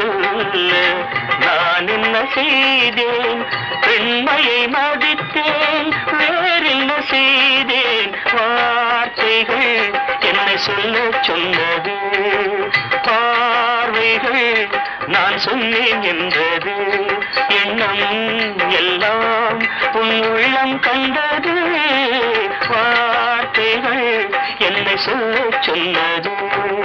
சொல்ல நான் என்ன செய்தேன் பெண்மையை மதித்தேன் வேறென்ன செய்தேன் வார்த்தைகள் என்னை சொல்ல சொன்னது பார்வைகள் நான் சொன்னேன் என்றது எண்ணம் எல்லாம் உன் உள்ளம் கண்டது வார்த்தைகள் என்னை சொல்ல சொன்னது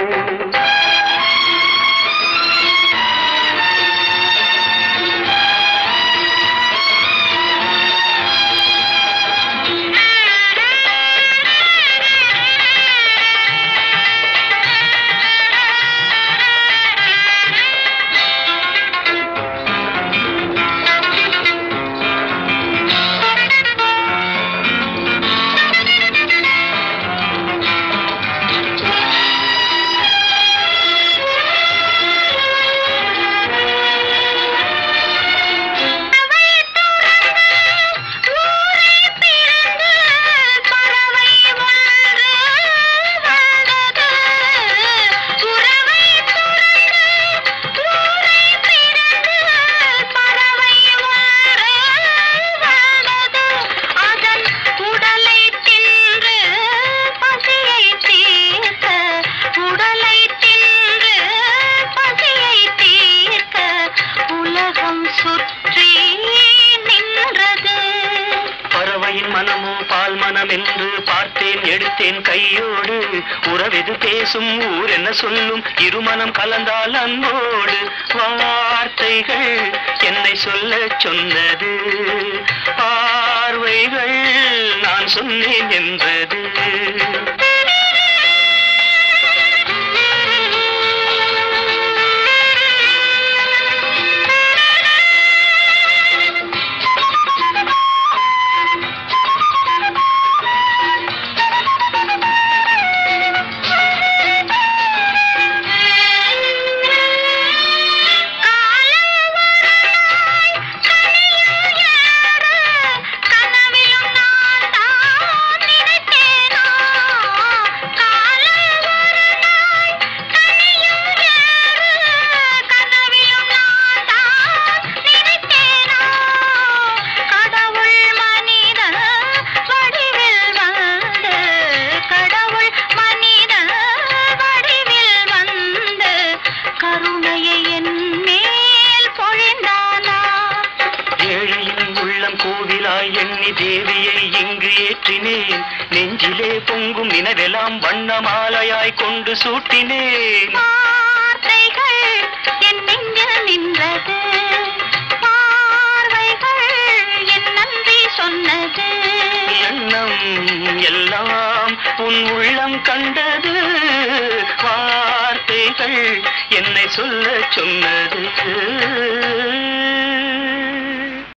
உலகம் சுற்றி நின்றது பறவையின் மனமோ பால் மனம் என்று பார்த்தேன் எடுத்தேன் கையோடு உறவெது பேசும் ஊர் என்ன சொல்லும் இருமனம் கலந்தால் அன்போடு வார்த்தைகள் என்னை சொல்ல சொன்னது பார்வைகள் நான் சொன்னேன் என்றது கனவிலும் நான் தான் நினைத்தேனோ காலம் ஒரு நாள் கனியும் கனவிலும் நான் தான் நினைத்தேனோ கடவுள் மனித வடிவில் வந்து கடவுள் மனித வடிவில் வந்து கருணையை என் மேல் பொழிந்தானா ஏழையின் உள்ளம் கோவிலாய் எண்ணி தேவியை இங்கு ஏற்றினேன் நெஞ்சிலே பொங்கும் நினைவெல்லாம் வண்ணமாலையாய் கொண்டு சூட்டினேன் வார்த்தைகள் என் நெஞ்சில் நின்றது பார்வைகள் என் நன்றி சொன்னது எண்ணம் எல்லாம் உன் உள்ளம் கண்டது வார்த்தைகள் என்னை சொல்ல சொன்னது